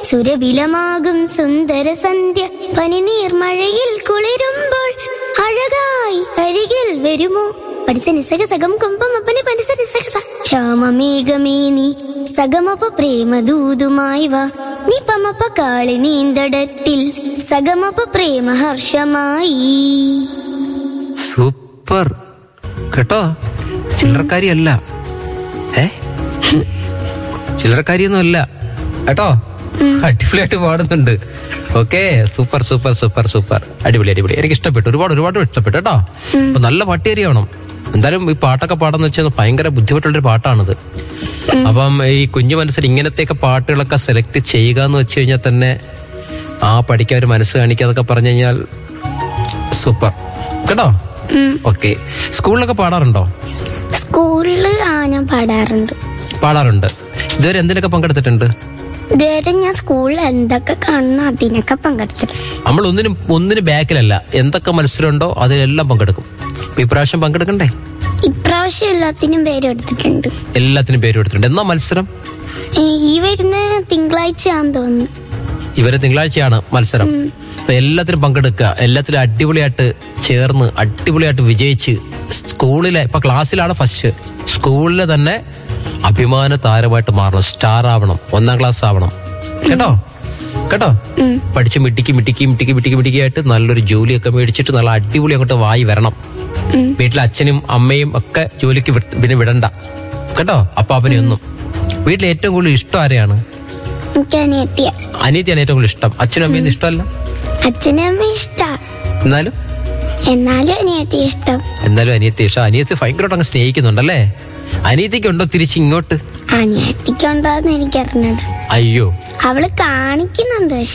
സുരബിലമാകും സുന്ദര സന്ധ്യ പനിനീർമഴയിൽ കുളിരുമ്പോൾ അഴകായി അരികിൽ വരുമോ പഠിച്ച നിസക സകം കുംഭം അപ്പനെ പഠിച്ച നിസക സ ശ്യാമമേഘമേനി സഗമപ പ്രേമദൂതുമായി വാ നീ പമപ കാളി നീന്തടത്തിൽ സഗമപ പ്രേമ ഹർഷമായി സൂപ്പർ കേട്ടോ ചില്ലറക്കാരിയല്ല ഏ ചില്ലറക്കാരിയൊന്നും അല്ല കേട്ടോ അടിപൊളിയായിട്ട് പാടുന്നുണ്ട് okay super super super super അടിപൊളി അടിപൊളി എനിക്ക് ഇഷ്ടപ്പെട്ടു ഒരുപാട് ഒരുപാട് ഇഷ്ടപ്പെട്ടു കേട്ടോ അപ്പൊ നല്ല പാട്ടേരിയാവണം എന്തായാലും ഈ പാട്ടൊക്കെ പാടാന്ന് വെച്ചാൽ ഭയങ്കര ബുദ്ധിമുട്ടുള്ളൊരു പാട്ടാണിത് അപ്പം ഈ കുഞ്ഞു മനസ്സിൽ ഇങ്ങനത്തെയൊക്കെ പാട്ടുകളൊക്കെ സെലക്ട് ചെയ്യുക എന്ന് വെച്ച് കഴിഞ്ഞാൽ തന്നെ ആ പഠിക്കാൻ ഒരു മനസ്സ് കാണിക്കുക എന്നൊക്കെ പറഞ്ഞു കഴിഞ്ഞാൽ സൂപ്പർ കേട്ടോ ഓക്കെ സ്കൂളിലൊക്കെ പാടാറുണ്ടോ സ്കൂളില് ആ ഞാൻ പാടാറുണ്ട് പാടാറുണ്ട് ഇതുവരെ എന്തിനൊക്കെ പങ്കെടുത്തിട്ടുണ്ട് ഇതുവരെ ഞാൻ സ്കൂളിൽ എന്തൊക്കെ കാണുന്നു അതിനൊക്കെ പങ്കെടുത്തിട്ടുണ്ട് നമ്മൾ ഒന്നിനും ഒന്നിനും ബാക്കിലല്ല എന്തൊക്കെ മത്സരമുണ്ടോ അതിലെല്ലാം പങ്കെടുക്കും ഇപ്പൊ ഇപ്രാവശ്യം പങ്കെടുക്കണ്ടേ ഇപ്രാവശ്യം എല്ലാത്തിനും പേരെടുത്തിട്ടുണ്ട് എല്ലാത്തിനും പേര് കൊടുത്തിട്ടുണ്ട് എന്നാ മത്സരം ഈ- ഈ വരുന്ന തിങ്കളാഴ്ചയാന്ന് തോന്നുന്നു ഇവരെ തിങ്കളാഴ്ചയാണ് മത്സരം അപ്പൊ എല്ലാത്തിനും പങ്കെടുക്കുക എല്ലാത്തിലും അടിപൊളിയായിട്ട് ചേർന്ന് അടിപൊളിയായിട്ട് വിജയിച്ച് സ്കൂളിലെ ഇപ്പൊ ക്ലാസ്സിലാണ് ഫസ്റ്റ് സ്കൂളിലെ തന്നെ അഭിമാന താരമായിട്ട് മാറണം സ്റ്റാർ ആവണം ഒന്നാം ക്ലാസ് ആവണം കേട്ടോ കേട്ടോ പഠിച്ച് മിട്ടിക്ക് മിട്ടിക്ക് മിട്ടിക്ക് മിട്ടിക്ക് മിട്ടിക്കായിട്ട് നല്ലൊരു ജോലിയൊക്കെ മേടിച്ചിട്ട് നല്ല അടിപൊളി അങ്ങോട്ട് വായി വരണം വീട്ടിലെ അച്ഛനും അമ്മയും ഒക്കെ ജോലിക്ക് വിട്ട് പിന്നെ വിടണ്ട കേട്ടോ അപ്പാപ്പനെ ഒന്നും വീട്ടിൽ ഏറ്റവും കൂടുതൽ ഇഷ്ടം ആരെയാണ് എനിക്ക് അനിയത്തിയ അനിയത്തിയാണ് ഏറ്റവും കൂടുതൽ ഇഷ്ടം അച്ഛനും അമ്മയൊന്നും ഇഷ്ടമല്ല അച്ഛനും അമ്മ ഇഷ്ട എന്നാലും എന്നാലും അനിയത്തി ഇഷ്ടം എന്നാലും അനിയത്തി ഇഷ്ടം അനിയത്തി ഭയങ്കരമായിട്ട് അങ്ങ് സ്നേഹിക്കുന്നുണ്ടല്ലേ അനിയത്തിക്ക് ഉണ്ടോ തിരിച്ച് ഇങ്ങോട്ട് അനിയത്തിക്കുണ്ടോന്ന് എനിക്കറിഞ്ഞൂടാ അയ്യോ അവള് കാണിക്കുന്നുണ്ട് പക്ഷെ